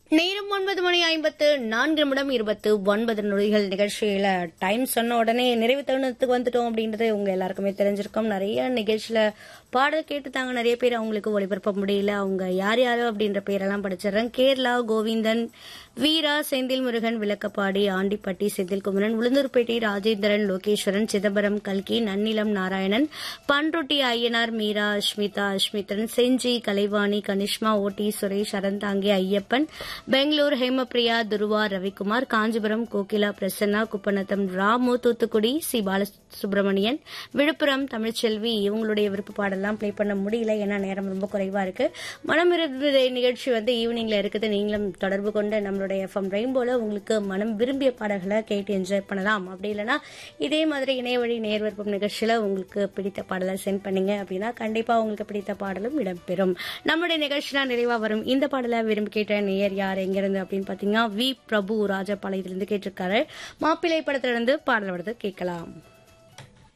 நேரம் ஒன்பது மணி ஐம்பத்து நான்கு நிமிடம் இருபத்து ஒன்பது நொடிகள் நிகழ்ச்சியில டைம் சொன்ன உடனே நிறைவு தருணத்துக்கு வந்துட்டோம் அப்படின்றது உங்க எல்லாருக்குமே தெரிஞ்சிருக்கும் நிறைய நிகழ்ச்சியில பாடல் கேட்டுட்டாங்க நிறைய பேர் அவங்களுக்கு ஒளிபரப்ப முடியல அவங்க யார் யாரு அப்படின்ற பேரெல்லாம் படிச்சிடுறேன் கேரளா கோவிந்தன் வீரா செந்தில் முருகன் விளக்கப்பாடி ஆண்டிப்பட்டி செந்தில்குமரன் உளுந்தூர்பேட்டை ராஜேந்திரன் லோகேஸ்வரன் சிதம்பரம் கல்கி நன்னிலம் நாராயணன் பன்ருட்டி ஐயனார் மீரா அஸ்மிதா அஸ்மிதன் செஞ்சி கலைவாணி கனிஷ்மா ஓட்டி சுரேஷ் அறந்தாங்கி ஐயப்பன் பெங்களூர் ஹேமபிரியா துருவா ரவிக்குமார் காஞ்சிபுரம் கோகிலா பிரசன்னா குப்பநத்தம் ராமு தூத்துக்குடி சி பாலசுப்ரமணியன் விழுப்புரம் தமிழ்ச்செல்வி இவங்களுடைய விருப்ப பாடலாம் ப்ளே பண்ண முடியல ஏன்னா நேரம் ரொம்ப குறைவா இருக்கு மனம் விரும்புதே நிகழ்ச்சி வந்து ஈவினிங்ல இருக்குது நீங்களும் தொடர்பு கொண்டு நம்மளுடைய எஃப்எம் ரெயின்போல உங்களுக்கு மனம் விரும்பிய பாடல்களை கேட்டு என்ஜாய் பண்ணலாம் அப்படி இல்லைன்னா இதே மாதிரி இணைய வழி நேர் விருப்பம் நிகழ்ச்சியில உங்களுக்கு பிடித்த பாடலை சென்ட் பண்ணீங்க அப்படின்னா கண்டிப்பா உங்களுக்கு பிடித்த பாடலும் இடம்பெறும் நம்மளுடைய நிகழ்ச்சியில நிறைவா வரும் இந்த பாடலை விரும்பி கேட்ட நேயர் யார் எங்கிருந்து அப்படின்னு பாத்தீங்கன்னா வி பிரபு ராஜபாளையத்திலிருந்து கேட்டிருக்காரு மாப்பிள்ளை படத்திலிருந்து பாடல் வரது கேட்கலாம்